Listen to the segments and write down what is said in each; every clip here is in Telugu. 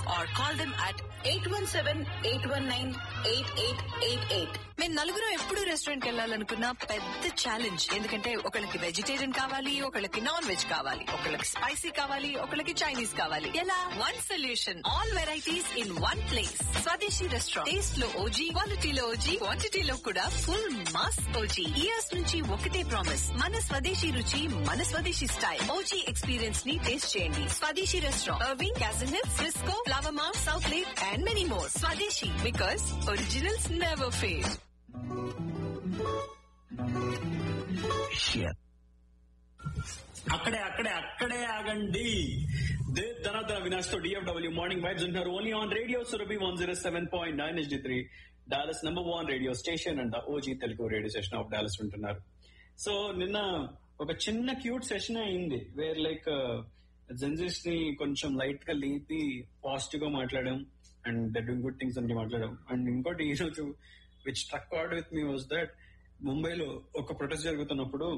or call them at 817-819-8888. మేము నలుగురు ఎప్పుడు రెస్టారెంట్ కి వెళ్ళాలనుకున్న పెద్ద ఛాలెంజ్ ఎందుకంటే ఒకళ్ళకి వెజిటేరియన్ కావాలి ఒకళ్ళకి నాన్ వెజ్ కావాలి ఒకళ్ళకి స్పైసీ కావాలి ఒకళ్ళకి చైనీస్ కావాలి ఎలా one solution all varieties in one place Swadeshi restaurant taste లో ఓజీ క్వాలిటీలో ఓజీ క్వాంటిటీలో కూడా ఫుల్ మాస్ ఓజీ ఇయర్స్ నుంచి ఒకటే ప్రామిస్ మన స్వదేశీ రుచి మన స్వదేశీ స్టైల్ ఓజీ ఎక్స్పీరియన్స్ ని టేస్ట్ చేయండి Swadeshi restaurant Irving Castle Hills Frisco Flower Mound South Lake and many more Swadeshi because originals never fail అక్కడే అక్కడే అక్కడే ఆగండి దే ధనాధన వినాష్ తో డిఎఫ్డబ్ల్యూ మార్నింగ్ వైబ్స్ ఉంటున్నారు only on radio Surabhi one zero seven point nine SD three Dallas number one radio station అంట OG Telugu radio station of Dallas ఉంటున్నారు సో నిన్న ఒక చిన్న క్యూట్ సెషన్ అయింది వేర్ లైక్ జెన్జిస్ ని కొంచెం లైట్ గా లేపి పాజిటివ్ గా మాట్లాడడం అండ్ డూయింగ్ గుడ్ థింగ్స్ అని మాట్లాడడం అండ్ ఇంకోటి ఈ రోజు which struck out with me was that ముంబైలో ఒక ప్రొటెస్ట్ జరుగుతున్నప్పుడు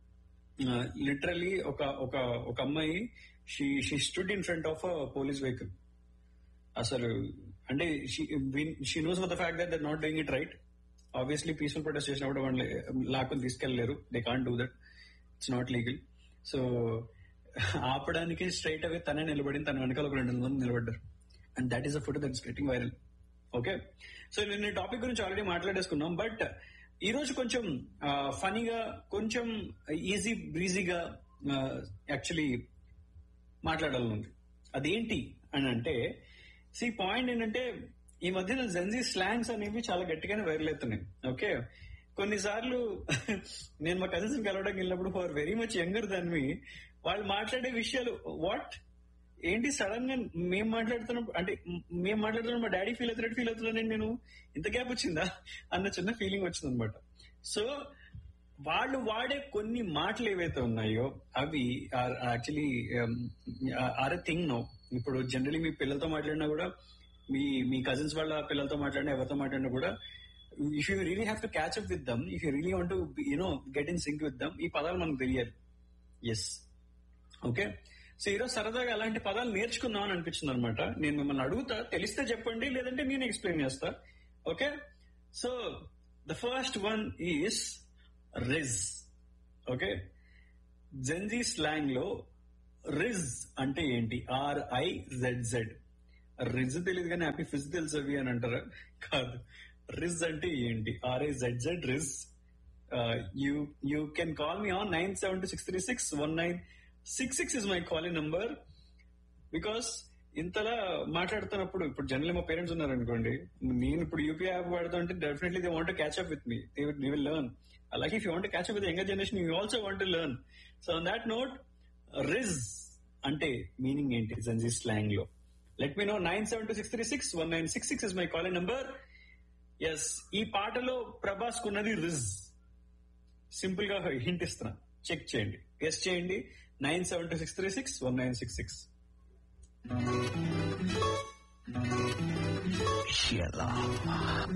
లిటరలీ ఒక ఒక ఒక అమ్మాయి she she stood in front of a police vehicle అసలు అంటే she knows for the fact that they're not doing it right obviously peaceful protest చేసినప్పుడు వాళ్ళు లాక్కుని తీసుకెళ్లేరు they can't do that it's not legal so ఆపడానికి స్ట్రైట్ అవే తనే నిలబడింది తన వెనకాల ఒక రెండు వందల మంది నిలబడ్డారు and that is a photo that is getting viral okay so నేను ఈ టాపిక్ గురించి ఆల్రెడీ మాట్లాడేసుకున్నాం బట్ ఈ రోజు కొంచెం ఫనీగా కొంచెం ఈజీ బ్రీజీగా యాక్చువల్లీ మాట్లాడాలనుంది అదేంటి అని అంటే సి పాయింట్ ఏంటంటే ఈ మధ్యన జెన్జీ స్లాంగ్స్ అనేవి చాలా గట్టిగానే వైరల్ అవుతున్నాయి ఓకే కొన్నిసార్లు నేను మా కజిన్స్ కలవడానికి వెళ్ళినప్పుడు for very much younger than me వాళ్ళు మాట్లాడే విషయాలు వాట్ ఏంటి సడన్ గా మేము మాట్లాడుతున్నాం అంటే మేము మాట్లాడుతున్నాం మా డాడీ ఫీల్ అవుతున్నట్టు ఫీల్ అవుతున్నానండి నేను ఇంత గ్యాప్ వచ్చిందా అన్న చిన్న ఫీలింగ్ వచ్చింది అనమాట సో వాళ్ళు వాడే కొన్ని మాటలు ఏవైతే ఉన్నాయో అవి actually are a thing no ఇప్పుడు జనరలీ మీ పిల్లలతో మాట్లాడినా కూడా మీ మీ కజిన్స్ వాళ్ళ పిల్లలతో మాట్లాడినా ఎవరితో మాట్లాడినా కూడా if you really have to catch up with them if you really want you know get in sync with them ఈ పదాలు మనకు తెలియాలి ఎస్ ఓకే సో ఈరోజు సరదాగా అలాంటి పదాలు నేర్చుకుందాం అని అనిపించింది అనమాట నేను మిమ్మల్ని అడుగుతా తెలిస్తే చెప్పండి లేదంటే నేను ఎక్స్ప్లెయిన్ చేస్తా okay so the first one is rizz okay Gen Z slang లో రిజ్ అంటే ఏంటి ఆర్ఐ జెడ్ జెడ్ రిజ్ తెలియదు కానీ హ్యాపీ ఫిజ్ తెలుసు అవి అని అంటారా కాదు రిజ్ అంటే ఏంటి R I Z Z rizz you you can call me on nine seven two six three six one nine six six is my calling number because ఇంతలా మాట్లాడుతున్నప్పుడు ఇప్పుడు జనరల్ మా పేరెంట్స్ ఉన్నారు అనుకోండి నేను ఇప్పుడు యూపీఐ యాప్ వాడుతుంటే definitely they want catch up with me they will learn అలాగే if you want catch up with younger generation you also want to learn so on that note rizz అంటే మీనింగ్ ఏంటి జంజీ స్లాంగ్ లో let me know nine seven two six three six one nine six six is my calling number yes ఈ పాటలో ప్రభాస్ కున్నది రిజ్ సింపుల్ గా హింట్ ఇస్తున్నా చెక్ చేయండి గెస్ చేయండి nine seven two six three six one nine six six Sheila.